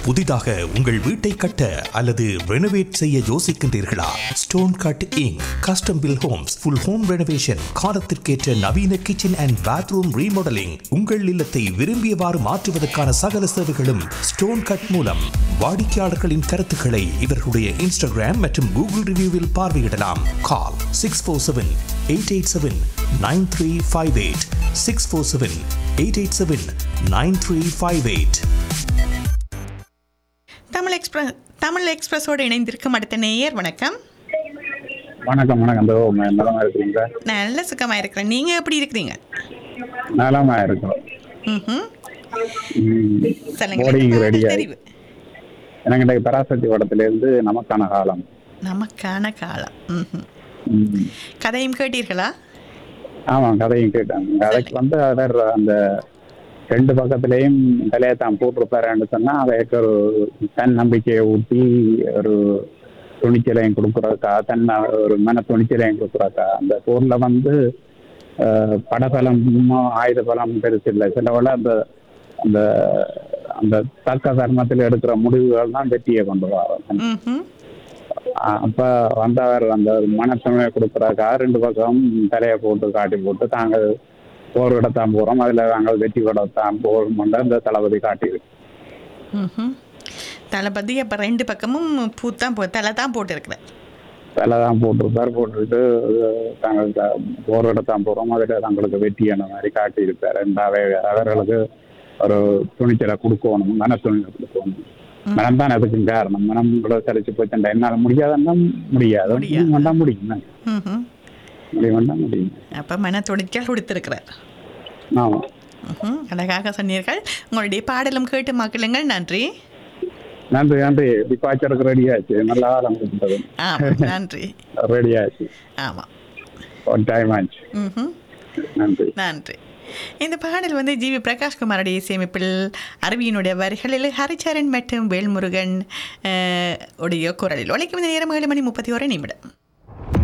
புதிதாக உங்கள் வீட்டை கட்ட அல்லது ரெனோவேட் செய்ய யோசிக்கின்றீர்களா stone cut Inc custom built homes full home renovation காலத்திற்கேற்ற நவீன கிச்சன் அண்ட் பாத்ரூம் ரீமாடலிங் உங்கள் இல்லத்தை விரும்பியவாறு மாற்றுவதற்கான சகல சேவைகளும் ஸ்டோன் கட் மூலம் வாடிக்கையாளர்களின் கருத்துக்களை இவர்களுடைய இன்ஸ்டாகிராம் மற்றும் கூகுள் ரிவ்யூவில் பார்வையிடலாம் call six four seven eight eight seven nine three five eight six four seven eight eight seven nine three five eight Tamil express Tamil எக்ஸ்பிரஸோடு இணைந்திருக்கும் அடுத்த நேயர் வணக்கம் வணக்கம் வணக்கம் இந்த நலமா இருக்கிறீங்க நல்ல சுகமாக இருக்கிறேன் நீங்கள் எப்படி இருக்கிறீங்க நலமா இருக்கிறோம் ம்ஹும். ம். சொல்லுங்க போடிங் பாடல் ரெடியா தெரிவு எனக்கு இந்த பராசக்தி படத்துல இருந்து நமக்கான காலம் நமக்கான காலம் ம்ஹும். ம். கதையும் கேட்டீர்களா ஆமா கதையும் கேட்டேன் கதைக்கு வந்து அவர் அந்த ரெண்டு பக்கத்துலயும் தலையை தான் போட்டிருப்பாருன்னு சொன்னா அவைக்கு ஒரு தன் நம்பிக்கையை ஊட்டி ஒரு துணிச்சலையும் கொடுக்குறக்கா தன் ஒரு மன துணிச்சலையும் கொடுக்குறக்கா அந்த போர்ல வந்து அஹ், படபலம் ஆயுத பலம் பெருசு இல்லை சிலவள அந்த அந்த அந்த தக்க தர்மத்தில் எடுக்கிற முடிவுகள் தான் வெற்றியை கொண்டு வரும் ம்ஹும். அப்ப வந்தவர் அந்த மனத்துணையை கொடுக்குறதுக்காக ரெண்டு பக்கம் தலையை போட்டு காட்டி போட்டு தாங்கள் போர் விடத்தான் போறோம் அதுல நாங்கள் வெற்றி விடத்தான் போறோம் அந்த தளபதி காட்டியிருக்கு ம்ஹும். தளபதி அப்போ ரெண்டு பக்கமும் பூத்தான் போ தலை தான் போட்டிருக்கிறேன் தலை தான் போட்டிருப்பார் போட்டுட்டு அஹ், தாங்கள் த- போர் விடத்தான் போறோம் அதுல தங்களுக்கு வெற்றி அந்த மாதிரி காட்டியிருப்பார் ரெண்டாவே அவர்களுக்கு ஒரு துணிச்சலை கொடுக்கணும் மன துணிச்சலை கொடுக்கணும் மனம் தான் அதுக்கும் காரணம் மனம் கூட சரிச்சு போச்சுட்டா என்னால் முடியாதுன்னா முடியாது முடியாது. முடியும் வேண்டாம் முடியும் ம்ஹும். முடியும் வேண்டாம் முடியும் அப்போ மன துணிச்சல் கொடுத்திருக்கிறார் ஆமா ம்ஹும். அழகாக சொன்னீர்கள் உங்களுடைய பாடலும் கேட்டு மக்களுங்கள் நன்றி நன்றி நன்றி டிபாச்சருக்கு ரெடி ஆச்சு நல்ல காலம் கொடுத்தது ஆமாம் நன்றி ரெடி ஆச்சு ஆமாம் ஒரு டைம் ஆச்சு ம்ஹும். நன்றி நன்றி இந்த பாடல் வந்து ஜிவி பிரகாஷ்குமாருடைய இசையமைப்பில் அருவியினுடைய வரிகளில் ஹரிச்சரன் மற்றும் வேல்முருகன் அஹ், உடைய குரலில் உழைக்கும் நேரம் ஏழு மணி முப்பத்தி ஒரு நிமிடம்